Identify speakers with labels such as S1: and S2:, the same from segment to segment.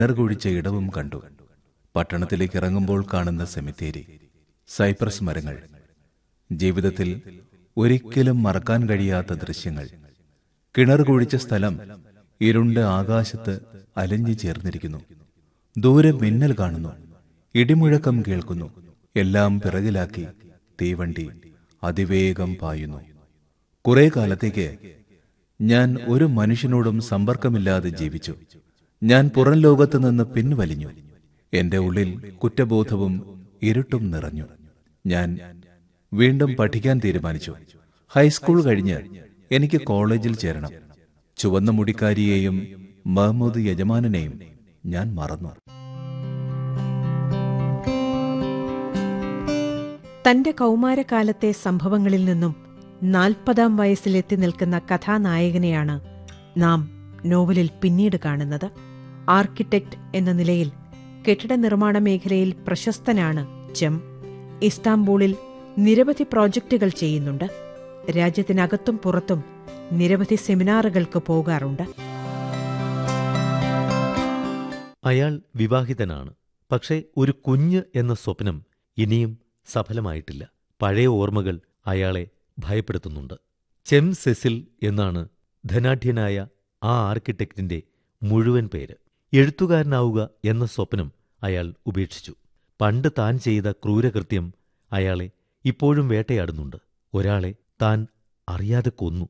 S1: കിണറുകുഴിച്ച ഇടവും കണ്ടു പട്ടണത്തിലേക്ക് ഇറങ്ങുമ്പോൾ കാണുന്ന സെമിത്തേരി സൈപ്രസ് മരങ്ങൾ ജീവിതത്തിൽ ഒരിക്കലും മറക്കാൻ കഴിയാത്ത ദൃശ്യങ്ങൾ കിണർ കുഴിച്ച സ്ഥലം ഇരുണ്ട ആകാശത്ത് അലഞ്ഞു ചേർന്നിരിക്കുന്നു ദൂരെ മിന്നൽ കാണുന്നു ഇടിമുഴക്കം കേൾക്കുന്നു എല്ലാം പിറകിലാക്കി തീവണ്ടി അതിവേഗം പായുന്നു കുറെ കാലത്തേക്ക് ഞാൻ ഒരു മനുഷ്യനോടും സമ്പർക്കമില്ലാതെ ജീവിച്ചു ഞാൻ പുറം ലോകത്ത് നിന്ന് പിൻവലിഞ്ഞു എന്റെ ഉള്ളിൽ കുറ്റബോധവും ഇരുട്ടും നിറഞ്ഞു ഞാൻ വീണ്ടും പഠിക്കാൻ തീരുമാനിച്ചു ഹൈസ്കൂൾ കഴിഞ്ഞ് എനിക്ക് കോളേജിൽ ചേരണം ചുവന്ന മുടിക്കാരിയെയും മഹമ്മൂദ് യജമാനനെയും ഞാൻ മറന്നു
S2: തന്റെ കൗമാരകാലത്തെ സംഭവങ്ങളിൽ നിന്നും നാൽപ്പതാം വയസ്സിലെത്തി നിൽക്കുന്ന കഥാനായകനെയാണ് നാം നോവലിൽ പിന്നീട് കാണുന്നത് ആർക്കിടെക്ട് എന്ന നിലയിൽ കെട്ടിട നിർമ്മാണ മേഖലയിൽ പ്രശസ്തനാണ് ചെം ഇസ്താംബൂളിൽ നിരവധി പ്രോജക്റ്റുകൾ ചെയ്യുന്നുണ്ട് രാജ്യത്തിനകത്തും പുറത്തും നിരവധി സെമിനാറുകൾക്ക് പോകാറുണ്ട്
S3: അയാൾ വിവാഹിതനാണ് പക്ഷേ ഒരു കുഞ്ഞ് എന്ന സ്വപ്നം ഇനിയും സഫലമായിട്ടില്ല പഴയ ഓർമ്മകൾ അയാളെ ഭയപ്പെടുത്തുന്നുണ്ട് ചെം സെസിൽ എന്നാണ് ധനാഢ്യനായ ആ ആർക്കിടെക്റ്റിന്റെ മുഴുവൻ പേര് എഴുത്തുകാരനാവുക എന്ന സ്വപ്നം അയാൾ ഉപേക്ഷിച്ചു പണ്ട് താൻ ചെയ്ത ക്രൂരകൃത്യം അയാളെ ഇപ്പോഴും വേട്ടയാടുന്നുണ്ട് ഒരാളെ താൻ അറിയാതെ കൊന്നു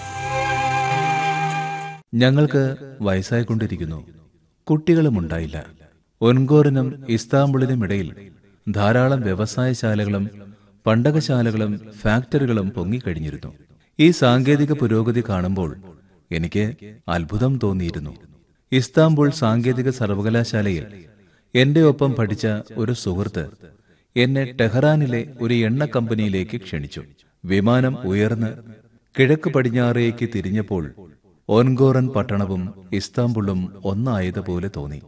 S1: ഞങ്ങൾക്ക് വയസ്സായിക്കൊണ്ടിരിക്കുന്നു കുട്ടികളുമുണ്ടായില്ല ഒൻഗോറിനും ഇസ്താംബുളിനും ഇടയിൽ ധാരാളം വ്യവസായശാലകളും പണ്ടകശാലകളും ഫാക്ടറികളും പൊങ്ങിക്കഴിഞ്ഞിരുന്നു ഈ സാങ്കേതിക പുരോഗതി കാണുമ്പോൾ എനിക്ക് അത്ഭുതം തോന്നിയിരുന്നു ഇസ്താംബുൾ സാങ്കേതിക സർവകലാശാലയിൽ എന്റെ ഒപ്പം പഠിച്ച ഒരു സുഹൃത്ത് എന്നെ ടെഹ്റാനിലെ ഒരു എണ്ണ കമ്പനിയിലേക്ക് ക്ഷണിച്ചു വിമാനം ഉയർന്ന് കിഴക്ക് പടിഞ്ഞാറേക്ക് തിരിഞ്ഞപ്പോൾ ഓൻഗോറൻ പട്ടണവും ഇസ്താംബുളും ഒന്നായതുപോലെ തോന്നി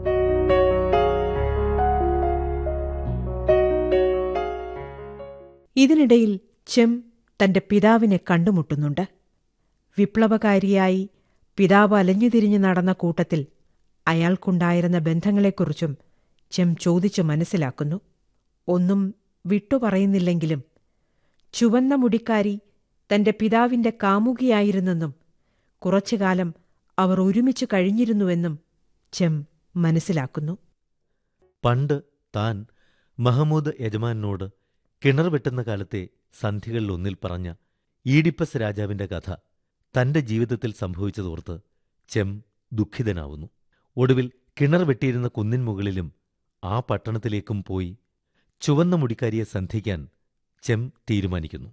S2: ഇതിനിടയിൽ ചെം തന്റെ പിതാവിനെ കണ്ടുമുട്ടുന്നുണ്ട് വിപ്ലവകാരിയായി പിതാവ് അലഞ്ഞുതിരിഞ്ഞു നടന്ന കൂട്ടത്തിൽ അയാൾക്കുണ്ടായിരുന്ന ബന്ധങ്ങളെക്കുറിച്ചും ചെം ചോദിച്ചു മനസ്സിലാക്കുന്നു ഒന്നും വിട്ടുപറയുന്നില്ലെങ്കിലും ചുവന്ന മുടിക്കാരി തന്റെ പിതാവിന്റെ കാമുകിയായിരുന്നെന്നും കുറച്ചുകാലം അവർ ഒരുമിച്ച് കഴിഞ്ഞിരുന്നുവെന്നും ചെം മനസ്സിലാക്കുന്നു
S3: പണ്ട് താൻ മഹമ്മൂദ് യജമാനോട് കിണർ വെട്ടുന്ന കാലത്തെ സന്ധികളിലൊന്നിൽ പറഞ്ഞ ഈഡിപ്പസ് രാജാവിന്റെ കഥ തന്റെ ജീവിതത്തിൽ സംഭവിച്ചതോർത്ത് ചെം ദുഃഖിതനാവുന്നു ഒടുവിൽ കിണർ വെട്ടിയിരുന്ന കുന്നിൻ മുകളിലും ആ പട്ടണത്തിലേക്കും പോയി ചുവന്ന മുടിക്കാരിയെ സന്ധിക്കാൻ ചെം തീരുമാനിക്കുന്നു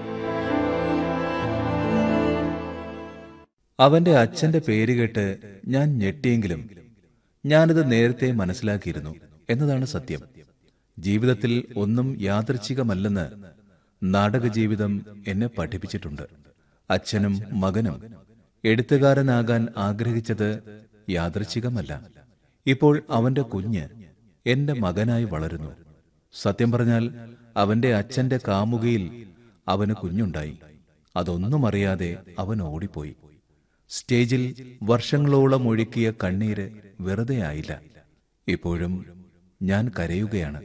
S1: അവന്റെ അച്ഛന്റെ പേര് കേട്ട് ഞാൻ ഞെട്ടിയെങ്കിലും ഞാനിത് നേരത്തെ മനസ്സിലാക്കിയിരുന്നു എന്നതാണ് സത്യം ജീവിതത്തിൽ ഒന്നും യാദൃച്ഛികമല്ലെന്ന് നാടക ജീവിതം എന്നെ പഠിപ്പിച്ചിട്ടുണ്ട് അച്ഛനും മകനും എഴുത്തുകാരനാകാൻ ആഗ്രഹിച്ചത് യാദൃച്ഛികമല്ല ഇപ്പോൾ അവന്റെ കുഞ്ഞ് എന്റെ മകനായി വളരുന്നു സത്യം പറഞ്ഞാൽ അവന്റെ അച്ഛന്റെ കാമുകയിൽ അവന് കുഞ്ഞുണ്ടായി അതൊന്നും അറിയാതെ അവൻ ഓടിപ്പോയി സ്റ്റേജിൽ വർഷങ്ങളോളം ഒഴുക്കിയ കണ്ണീര് വെറുതെ ആയില്ല ഇപ്പോഴും ഞാൻ കരയുകയാണ്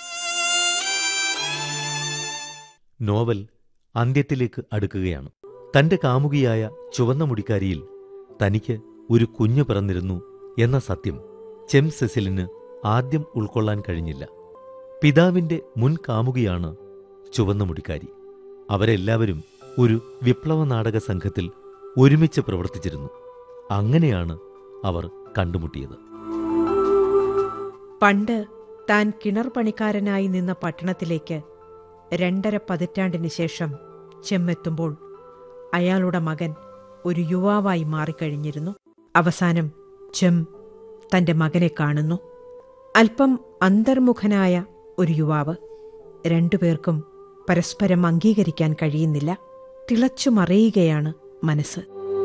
S3: നോവൽ അന്ത്യത്തിലേക്ക് അടുക്കുകയാണ് തന്റെ കാമുകിയായ ചുവന്ന മുടിക്കാരിയിൽ തനിക്ക് ഒരു കുഞ്ഞു പിറന്നിരുന്നു എന്ന സത്യം ചെം സെസിലിന് ആദ്യം ഉൾക്കൊള്ളാൻ കഴിഞ്ഞില്ല പിതാവിന്റെ മുൻ കാമുകിയാണ് ചുവന്ന മുടിക്കാരി അവരെല്ലാവരും ഒരു വിപ്ലവ നാടക സംഘത്തിൽ ഒരുമിച്ച് പ്രവർത്തിച്ചിരുന്നു അങ്ങനെയാണ് അവർ കണ്ടുമുട്ടിയത്
S2: പണ്ട് താൻ കിണർ പണിക്കാരനായി നിന്ന പട്ടണത്തിലേക്ക് രണ്ടര പതിറ്റാണ്ടിന് ശേഷം ചെമ്മെത്തുമ്പോൾ അയാളുടെ മകൻ ഒരു യുവാവായി മാറിക്കഴിഞ്ഞിരുന്നു അവസാനം ചെം തന്റെ മകനെ കാണുന്നു അല്പം അന്തർമുഖനായ ഒരു യുവാവ് രണ്ടുപേർക്കും പരസ്പരം അംഗീകരിക്കാൻ കഴിയുന്നില്ല തിളച്ചു മറിയുകയാണ് മനസ്സ്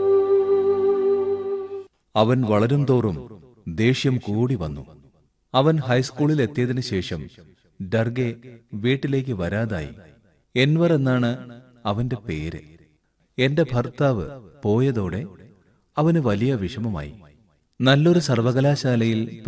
S1: അവൻ വളരും തോറും ദേഷ്യം കൂടി വന്നു അവൻ ഹൈസ്കൂളിൽ എത്തിയതിനു ശേഷം ഡർഗെ വീട്ടിലേക്ക് വരാതായി എൻവർ എന്നാണ് അവന്റെ പേര് എന്റെ ഭർത്താവ് പോയതോടെ അവന് വലിയ വിഷമമായി നല്ലൊരു സർവകലാശാലയിൽ